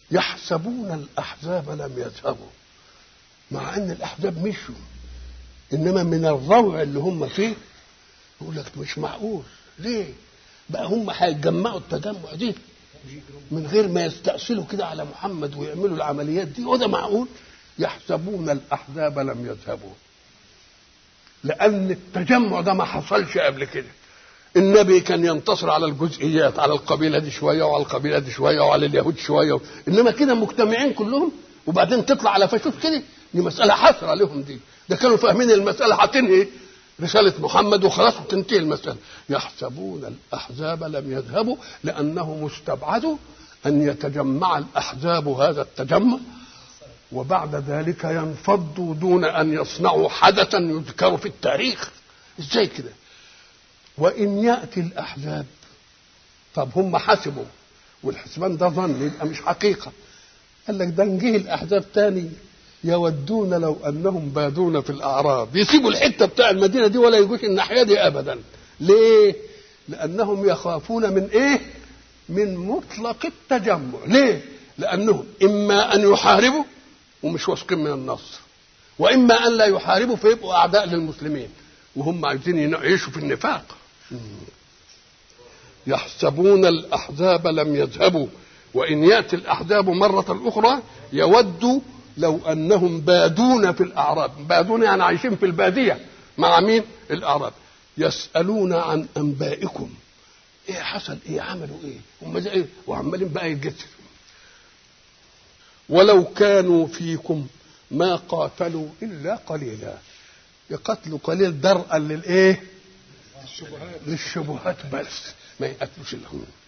يحسبون الأحزاب لم يذهبوا مع أن الأحزاب مشوا إنما من الروع اللي هم فيه يقول لك مش معقول ليه؟ بقى هم هيتجمعوا التجمع دي من غير ما يستأصلوا كده على محمد ويعملوا العمليات دي وده معقول يحسبون الأحزاب لم يذهبوا لأن التجمع ده ما حصلش قبل كده النبي كان ينتصر على الجزئيات على القبيلة دي شوية وعلى القبيلة دي شوية وعلى اليهود شوية إنما كده مجتمعين كلهم وبعدين تطلع على فشوش كده دي مسألة حسرة لهم دي ده كانوا فاهمين المسألة هتنهي رسالة محمد وخلاص وتنتهي المسألة يحسبون الأحزاب لم يذهبوا لأنهم استبعدوا أن يتجمع الأحزاب هذا التجمع وبعد ذلك ينفضوا دون أن يصنعوا حدثا يذكر في التاريخ ازاي كده وإن يأتي الأحزاب طب هم حسبوا والحسبان ده ظن يبقى مش حقيقة قال لك ده نجيه الأحزاب تاني يودون لو انهم بادون في الاعراب يسيبوا الحته بتاع المدينه دي ولا يجوش الناحيه دي ابدا ليه لانهم يخافون من ايه من مطلق التجمع ليه لانهم اما ان يحاربوا ومش واثقين من النصر واما ان لا يحاربوا فيبقوا اعداء للمسلمين وهم عايزين يعيشوا في النفاق يحسبون الاحزاب لم يذهبوا وان ياتي الاحزاب مره اخرى يودوا لو انهم بادون في الاعراب بادون يعني عايشين في الباديه مع مين الاعراب يسالون عن انبائكم ايه حصل ايه عملوا ايه هم زي ايه وعمالين بقى يتجسسوا ولو كانوا فيكم ما قاتلوا الا قليلا يقتلوا قليل درءا للايه للشبهات بس ما يقتلوش الا هم